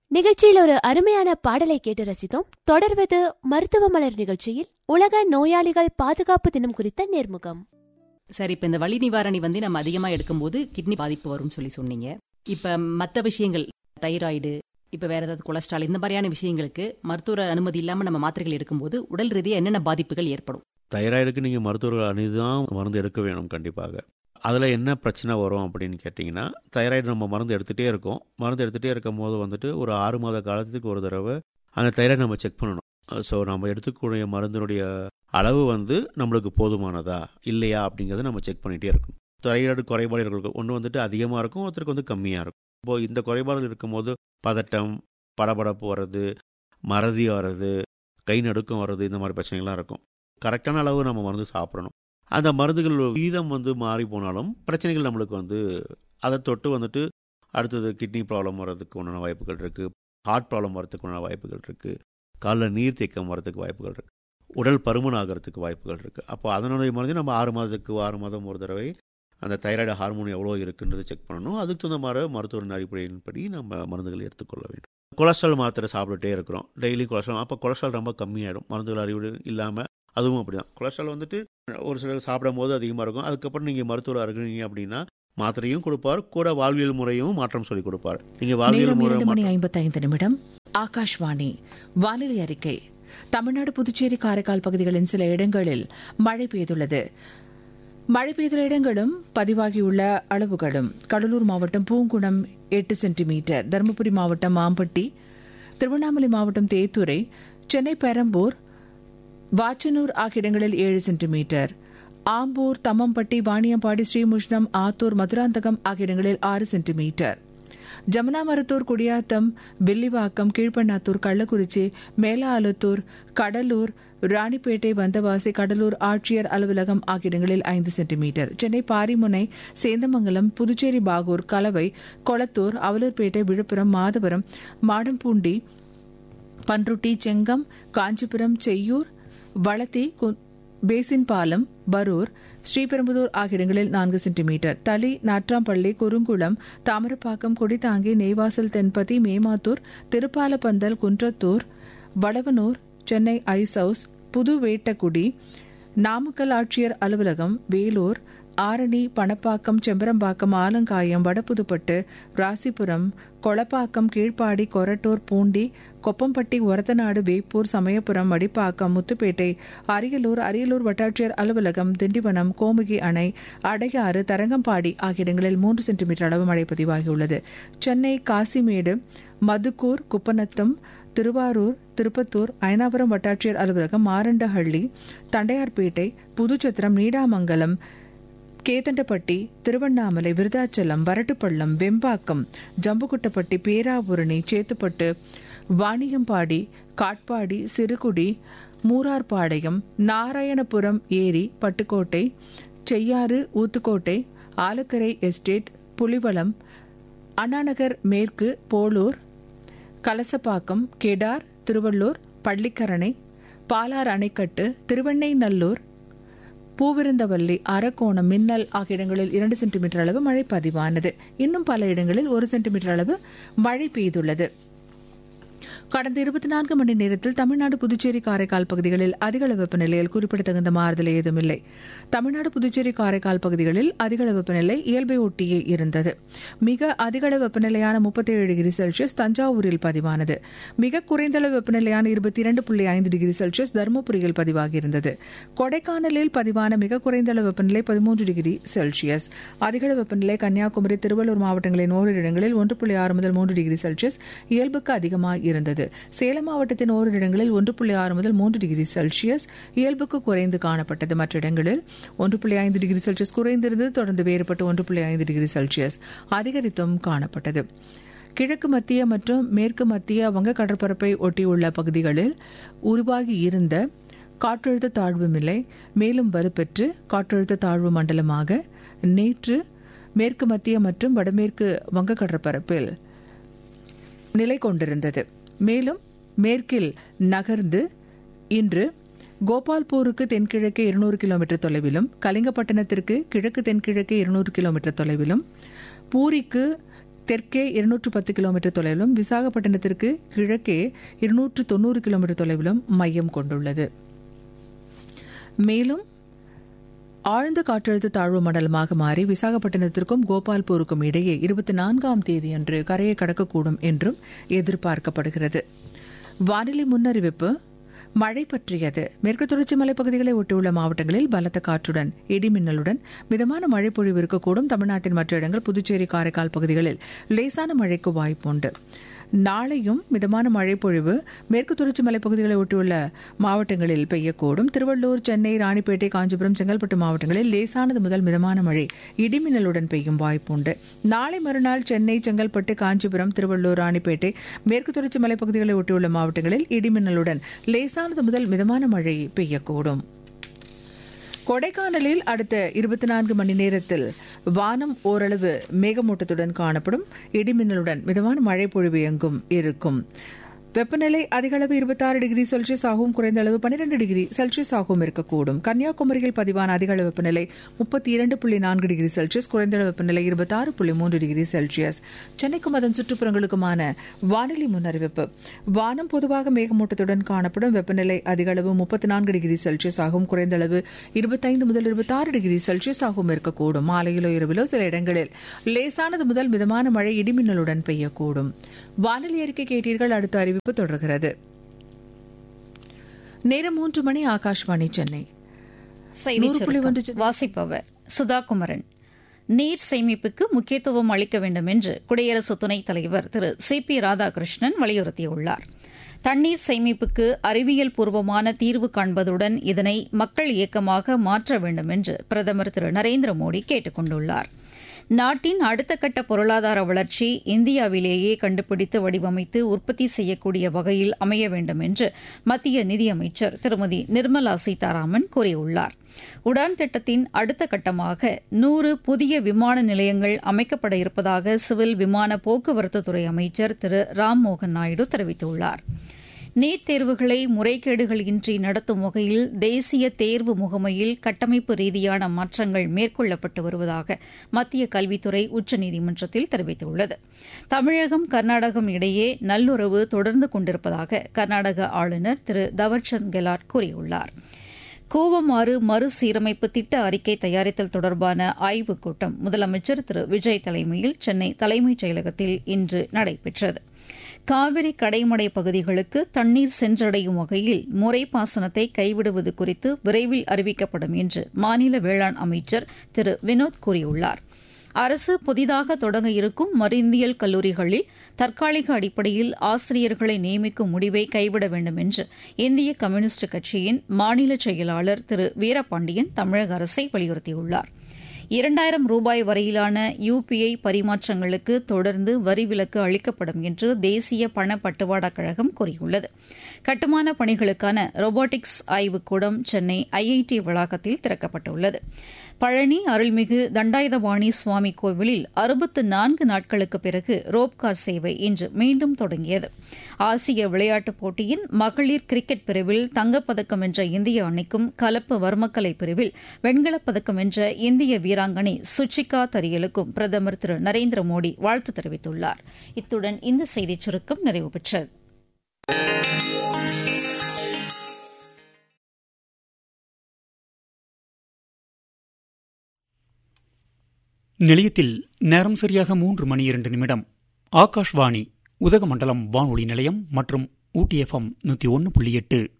நிகழ்ச்சியில் ஒரு அருமையான பாடலை கேட்டு ரசித்தோம் தொடர்வது மருத்துவ மலர் நிகழ்ச்சியில் உலக நோயாளிகள் பாதுகாப்பு தினம் குறித்த நேர்முகம் சரி இப்ப இந்த வலி நிவாரணி வந்து நம்ம அதிகமா எடுக்கும்போது கிட்னி பாதிப்பு வரும்னு சொல்லி சொன்னீங்க இப்ப மத்த விஷயங்கள் தைராய்டு இப்ப வேற ஏதாவது கொலஸ்ட்ரால் இந்த மாதிரியான விஷயங்களுக்கு மருத்துவ அனுமதி இல்லாம நம்ம மாத்திரைகள் எடுக்கும்போது உடல் ரீதியா என்னென்ன பாதிப்புகள் ஏற்படும் தைராய்டுக்கு நீங்கள் மருத்துவர்கள் அணிந்து தான் மருந்து எடுக்க வேணும் கண்டிப்பாக அதில் என்ன பிரச்சனை வரும் அப்படின்னு கேட்டிங்கன்னா தைராய்டு நம்ம மருந்து எடுத்துகிட்டே இருக்கோம் மருந்து எடுத்துகிட்டே இருக்கும் போது வந்துட்டு ஒரு ஆறு மாத காலத்துக்கு ஒரு தடவை அந்த தைராய்டு நம்ம செக் பண்ணணும் ஸோ நம்ம எடுத்துக்கூடிய மருந்தினுடைய அளவு வந்து நம்மளுக்கு போதுமானதா இல்லையா அப்படிங்கிறத நம்ம செக் பண்ணிகிட்டே இருக்கணும் தைராய்டு குறைபாடு இருக்கும் ஒன்று வந்துட்டு அதிகமாக இருக்கும் ஒருத்தருக்கு வந்து கம்மியாக இருக்கும் இப்போது இந்த குறைபாடுகள் இருக்கும்போது பதட்டம் படபடப்பு வர்றது மறதி வர்றது கை நடுக்கம் வர்றது இந்த மாதிரி பிரச்சனைகள்லாம் இருக்கும் கரெக்டான அளவு நம்ம மருந்து சாப்பிடணும் அந்த மருந்துகள் வீதம் வந்து மாறி போனாலும் பிரச்சனைகள் நம்மளுக்கு வந்து அதை தொட்டு வந்துட்டு அடுத்தது கிட்னி ப்ராப்ளம் வர்றதுக்கு உண்டான வாய்ப்புகள் இருக்குது ஹார்ட் ப்ராப்ளம் வரதுக்கு உண்டான வாய்ப்புகள் இருக்குது காலில் நீர் தேக்கம் வரதுக்கு வாய்ப்புகள் இருக்குது உடல் பருமன் ஆகிறதுக்கு வாய்ப்புகள் இருக்குது அப்போ அதனுடைய மருந்து நம்ம ஆறு மாதத்துக்கு ஆறு மாதம் ஒரு தடவை அந்த தைராய்டு ஹார்மோன் எவ்வளோ இருக்குன்றது செக் பண்ணணும் அதுக்கு தகுந்த மாதிரி மருத்துவரின் அடிப்படையின்படி நம்ம மருந்துகள் எடுத்துக்கொள்ள வேண்டும் கொலஸ்ட்ரால் மாத்திரை சாப்பிட்டுட்டே இருக்கிறோம் டெய்லி கொலஸ்ட்ரால் அப்போ கொலஸ்ட்ரால் ரொம்ப கம்மியாயிடும் மருந்துகள் அறிவு இல்லாமல் அதுவும் அப்படி தான் கொலஸ்ட்ரால் வந்துட்டு ஒரு சிலர் சாப்பிடும் போது அதிகமாக இருக்கும் அதுக்கப்புறம் நீங்கள் மருத்துவர் இருக்கிறீங்க அப்படின்னா மாத்திரையும் கொடுப்பார் கூட வாழ்வியல் முறையும் மாற்றம் சொல்லி கொடுப்பார் நீங்கள் வாழ்வியல் நேரம் முறை இரண்டு மணி மாற்றம் ஐம்பத்தைந்து நிமிடம் ஆகாஷ்வாணி வானிலை அறிக்கை தமிழ்நாடு புதுச்சேரி காரைக்கால் பகுதிகளின் சில இடங்களில் மழை பெய்துள்ளது மழை பெய்துள்ள இடங்களும் பதிவாகியுள்ள அளவுகளும் கடலூர் மாவட்டம் பூங்குணம் எட்டு சென்டிமீட்டர் தருமபுரி மாவட்டம் மாம்பட்டி திருவண்ணாமலை மாவட்டம் தேத்துரை சென்னை பெரம்பூர் வாச்சனூர் ஆகிய இடங்களில் ஏழு சென்டிமீட்டர் ஆம்பூர் தம்மம்பட்டி வாணியம்பாடி ஸ்ரீமுஷ்ணம் ஆத்தூர் மதுராந்தகம் ஆகிய இடங்களில் ஆறு சென்டிமீட்டர் ஜமுனாமரத்தூர் குடியாத்தம் வில்லிவாக்கம் கீழ்பண்ணாத்தூர் கள்ளக்குறிச்சி மேலாலத்தூர் கடலூர் ராணிப்பேட்டை வந்தவாசி கடலூர் ஆட்சியர் அலுவலகம் ஆகிய இடங்களில் ஐந்து சென்டிமீட்டர் சென்னை பாரிமுனை சேந்தமங்கலம் புதுச்சேரி பாகூர் கலவை கொளத்தூர் அவலூர்பேட்டை விழுப்புரம் மாதவரம் மாடம்பூண்டி பன்ருட்டி செங்கம் காஞ்சிபுரம் செய்யூர் வளத்தி கு- பேசின் பாலம் பரூர் ஸ்ரீபெரும்புதூர் ஆகிய இடங்களில் நான்கு centimetre Thali Natrampalli Kurungulam Thamarapakkam Kodithangi Neivasal Thenpathi Memathur Thirupalapandal Kundrathur Vadavanur Chennai ice house Puduvettakudi Namakkal ஆட்சியர் அலுவலகம் வேலூர் ஆரணி பணப்பாக்கம் செம்பரம்பாக்கம் ஆலங்காயம் வடபுதுப்பட்டு ராசிபுரம் கொளப்பாக்கம் கீழ்ப்பாடி கொரட்டூர் பூண்டி கொப்பம்பட்டி ஒரத்தநாடு வேப்பூர் சமயபுரம் மடிப்பாக்கம் முத்துப்பேட்டை அரியலூர் அரியலூர் வட்டாட்சியர் அலுவலகம் திண்டிவனம் கோமுகி அணை அடையாறு தரங்கம்பாடி ஆகிய இடங்களில் மூன்று சென்டிமீட்டர் அளவு மழை பதிவாகியுள்ளது சென்னை காசிமேடு மதுக்கூர் குப்பநத்தம் திருவாரூர் திருப்பத்தூர் அயனாபுரம் வட்டாட்சியர் அலுவலகம் மாரண்டஹள்ளி தண்டையார்பேட்டை புதுச்சத்திரம் நீடாமங்கலம் கேதண்டப்பட்டி திருவண்ணாமலை விருதாச்சலம் வரட்டுப்பள்ளம் வெம்பாக்கம் ஜம்புகுட்டப்பட்டி பேராவூரணி சேத்துப்பட்டு வாணியம்பாடி காட்பாடி சிறுகுடி மூரார்பாளையம் நாராயணபுரம் ஏரி பட்டுக்கோட்டை செய்யாறு ஊத்துக்கோட்டை ஆலக்கரை எஸ்டேட் புலிவலம் அண்ணாநகர் மேற்கு போலூர் கலசப்பாக்கம் கெடார் திருவள்ளூர் பள்ளிக்கரணை பாலார் அணைக்கட்டு திருவெண்ணைநல்லூர் பூவிருந்தவல்லி அரக்கோணம் மின்னல் ஆகிய இடங்களில் இரண்டு சென்டிமீட்டர் அளவு மழை பதிவானது இன்னும் பல இடங்களில் ஒரு சென்டிமீட்டர் அளவு மழை பெய்துள்ளது கடந்த இருபத்தி நான்கு மணி நேரத்தில் தமிழ்நாடு புதுச்சேரி காரைக்கால் பகுதிகளில் அதிகளவு வெப்பநிலையில் குறிப்பிடத்தகுந்த மாறுதல் ஏதுமில்லை தமிழ்நாடு புதுச்சேரி காரைக்கால் பகுதிகளில் அதிகளவு வெப்பநிலை இயல்பை ஒட்டியே இருந்தது மிக அதிகளவு வெப்பநிலையான முப்பத்தேழு டிகிரி செல்சியஸ் தஞ்சாவூரில் பதிவானது மிக குறைந்தளவு வெப்பநிலையான இருபத்தி இரண்டு புள்ளி ஐந்து டிகிரி செல்சியஸ் தருமபுரியில் பதிவாகியிருந்தது கொடைக்கானலில் பதிவான மிக குறைந்தளவு வெப்பநிலை பதிமூன்று டிகிரி செல்சியஸ் அதிகளவு வெப்பநிலை கன்னியாகுமரி திருவள்ளூர் மாவட்டங்களின் ஓரிரு இடங்களில் ஒன்று புள்ளி ஆறு முதல் மூன்று டிகிரி செல்சியஸ் இயல்புக்கு அதிகமாக இருந்தது சேலம் மாவட்டத்தின் ஓரிரு இடங்களில் ஒன்று புள்ளி ஆறு முதல் மூன்று டிகிரி செல்சியஸ் இயல்புக்கு குறைந்து காணப்பட்டது மற்ற இடங்களில் ஒன்று புள்ளி ஐந்து டிகிரி செல்சியஸ் குறைந்திருந்தது தொடர்ந்து வேறுபட்டு ஒன்று புள்ளி ஐந்து டிகிரி செல்சியஸ் அதிகரித்தும் காணப்பட்டது கிழக்கு மத்திய மற்றும் மேற்கு மத்திய வங்க கடற்பரப்பை ஒட்டியுள்ள பகுதிகளில் உருவாகி இருந்த காற்றழுத்த தாழ்வு நிலை மேலும் வலுப்பெற்று காற்றழுத்த தாழ்வு மண்டலமாக நேற்று மேற்கு மத்திய மற்றும் வடமேற்கு வங்க கடற்பரப்பில் நிலை கொண்டிருந்தது மேலும் மேற்கில் நகர்ந்து இன்று கோபால்பூருக்கு தென்கிழக்கே இருநூறு கிலோமீட்டர் தொலைவிலும் கலிங்கப்பட்டணத்திற்கு கிழக்கு தென்கிழக்கே இருநூறு கிலோமீட்டர் தொலைவிலும் பூரிக்கு தெற்கே இருநூற்று பத்து கிலோமீட்டர் தொலைவிலும் விசாகப்பட்டினத்திற்கு கிழக்கே இருநூற்று தொண்ணூறு கிலோமீட்டர் தொலைவிலும் மையம் கொண்டுள்ளது மேலும் ஆழ்ந்த காற்றழுத்த தாழ்வு மண்டலமாக மாறி விசாகப்பட்டினத்திற்கும் கோபால்பூருக்கும் இடையே இருபத்தி நான்காம் தேதியன்று கரையை கடக்கக்கூடும் என்றும் எதிர்பார்க்கப்படுகிறது வானிலை முன்னறிவிப்பு மழை பற்றியது மேற்கு தொடர்ச்சி மலைப்பகுதிகளை ஒட்டியுள்ள மாவட்டங்களில் பலத்த காற்றுடன் இடிமின்னலுடன் மிதமான மழை பொழிவு இருக்கக்கூடும் தமிழ்நாட்டின் மற்ற இடங்கள் புதுச்சேரி காரைக்கால் பகுதிகளில் லேசான மழைக்கு வாய்ப்புண்டு நாளையும் மிதமான மழை பொழிவு மேற்கு தொடர்ச்சி மலைப்பகுதிகளை ஒட்டியுள்ள மாவட்டங்களில் பெய்யக்கூடும் திருவள்ளூர் சென்னை ராணிப்பேட்டை காஞ்சிபுரம் செங்கல்பட்டு மாவட்டங்களில் லேசானது முதல் மிதமான மழை இடிமின்னலுடன் பெய்யும் வாய்ப்புண்டு நாளை மறுநாள் சென்னை செங்கல்பட்டு காஞ்சிபுரம் திருவள்ளூர் ராணிப்பேட்டை மேற்கு தொடர்ச்சி மலைப்பகுதிகளை ஒட்டியுள்ள மாவட்டங்களில் இடிமின்னலுடன் லேசானது முதல் மிதமான மழை பெய்யக்கூடும் கொடைக்கானலில் அடுத்த இருபத்தி நான்கு மணி நேரத்தில் வானம் ஓரளவு மேகமூட்டத்துடன் காணப்படும் இடிமின்னலுடன் மிதமான மழை பொழிவு எங்கும் இருக்கும் வெப்பநிலை அதிக அளவு இருபத்தாறு டிகிரி செல்சியஸ் ஆகவும் குறைந்த அளவு பனிரெண்டு டிகிரி செல்சியஸ் ஆகவும் இருக்கக்கூடும் கன்னியாகுமரியில் பதிவான அதிக அளவு வெப்பநிலை முப்பத்தி இரண்டு புள்ளி நான்கு டிகிரி செல்சியஸ் குறைந்த அளவு வெப்பநிலை இருபத்தாறு புள்ளி மூன்று டிகிரி செல்சியஸ் சென்னைக்கும் அதன் சுற்றுப்புறங்களுக்குமான வானிலை முன்னறிவிப்பு வானம் பொதுவாக மேகமூட்டத்துடன் காணப்படும் வெப்பநிலை அதிக அளவு முப்பத்தி நான்கு டிகிரி செல்சியஸ் ஆகவும் குறைந்த அளவு இருபத்தைந்து முதல் இருபத்தாறு டிகிரி செல்சியஸ் ஆகவும் இருக்கக்கூடும் மாலையிலோ இரவிலோ சில இடங்களில் லேசானது முதல் மிதமான மழை இடிமின்னலுடன் பெய்யக்கூடும் வானிலை அறிக்கை கேட்டீர்கள் அடுத்த அறிவிப்பு தொடர்கிறது நேரம் மூன்று மணி ஆகாஷ்வாணி சென்னை செய்திச் நூறு புள்ளி சுருக்கம். ஒன்று செ- வாசிப்பவர் சுதாகுமரன் நீர் சேமிப்புக்கு முக்கியத்துவம் அளிக்க வேண்டும் என்று குடியரசு துணைத் தலைவர் திரு சி பி ராதாகிருஷ்ணன் வலியுறுத்தியுள்ளார் தண்ணீர் சேமிப்புக்கு அறிவியல் பூர்வமான தீர்வு காண்பதுடன் இதனை மக்கள் இயக்கமாக மாற்ற வேண்டும் என்று பிரதமர் திரு நரேந்திர மோடி கேட்டுக் கொண்டுள்ளார் நாட்டின் அடுத்த கட்ட பொருளாதார வளர்ச்சி இந்தியாவிலேயே கண்டுபிடித்து வடிவமைத்து உற்பத்தி செய்யக்கூடிய வகையில் அமைய வேண்டும் என்று மத்திய நிதியமைச்சர் திருமதி நிர்மலா சீதாராமன் கூறியுள்ளார் உடான் திட்டத்தின் அடுத்த கட்டமாக நூறு புதிய விமான நிலையங்கள் அமைக்கப்பட இருப்பதாக சிவில் விமான போக்குவரத்துத்துறை அமைச்சர் திரு ராம்மோகன் நாயுடு தெரிவித்துள்ளார் நீட் தேர்வுகளை முறைகேடுகள் இன்றி நடத்தும் வகையில் தேசிய தேர்வு முகமையில் கட்டமைப்பு ரீதியான மாற்றங்கள் மேற்கொள்ளப்பட்டு வருவதாக மத்திய கல்வித்துறை உச்சநீதிமன்றத்தில் தெரிவித்துள்ளது தமிழகம் கர்நாடகம் இடையே நல்லுறவு தொடர்ந்து கொண்டிருப்பதாக கர்நாடக ஆளுநர் திரு தவர்சந்த் கெலாட் கூறியுள்ளார் கூவமாறு மறுசீரமைப்பு திட்ட அறிக்கை தயாரித்தல் தொடர்பான ஆய்வுக் கூட்டம் முதலமைச்சர் திரு விஜய் தலைமையில் சென்னை தலைமைச் செயலகத்தில் இன்று நடைபெற்றது காவிரி கடைமடை பகுதிகளுக்கு தண்ணீர் சென்றடையும் வகையில் முறைப்பாசனத்தை கைவிடுவது குறித்து விரைவில் அறிவிக்கப்படும் என்று மாநில வேளாண் அமைச்சர் திரு வினோத் கூறியுள்ளார் அரசு புதிதாக தொடங்க இருக்கும் மருந்தியல் கல்லூரிகளில் தற்காலிக அடிப்படையில் ஆசிரியர்களை நியமிக்கும் முடிவை கைவிட வேண்டும் என்று இந்திய கம்யூனிஸ்ட் கட்சியின் மாநில செயலாளர் திரு வீரபாண்டியன் தமிழக அரசை வலியுறுத்தியுள்ளார் இரண்டாயிரம் ரூபாய் வரையிலான யுபிஐ பரிமாற்றங்களுக்கு தொடர்ந்து வரி விலக்கு அளிக்கப்படும் என்று தேசிய பண பட்டுவாடா கழகம் கூறியுள்ளது கட்டுமான பணிகளுக்கான ரோபோட்டிக்ஸ் ஆய்வுக்கூடம் சென்னை ஐஐடி வளாகத்தில் திறக்கப்பட்டுள்ளது பழனி அருள்மிகு தண்டாயுதபாணி சுவாமி கோவிலில் அறுபத்து நான்கு நாட்களுக்கு பிறகு ரோப்கார் சேவை இன்று மீண்டும் தொடங்கியது ஆசிய விளையாட்டுப் போட்டியின் மகளிர் கிரிக்கெட் பிரிவில் தங்கப்பதக்கம் வென்ற இந்திய அணிக்கும் கலப்பு வர்மக்கலை பிரிவில் வெண்கலப் பதக்கம் வென்ற இந்திய வீராங்கனை சுச்சிகா தரியலுக்கும் பிரதமர் திரு நரேந்திர மோடி வாழ்த்து தெரிவித்துள்ளார் இத்துடன் இந்த செய்திச் சுருக்கம் நிறைவு பெற்றது நிலையத்தில் நேரம் சரியாக மூன்று மணி இரண்டு நிமிடம் ஆகாஷ்வாணி உதகமண்டலம் வானொலி நிலையம் மற்றும் ஊட்டி எஃப்எம் நூற்றி ஒன்று புள்ளி எட்டு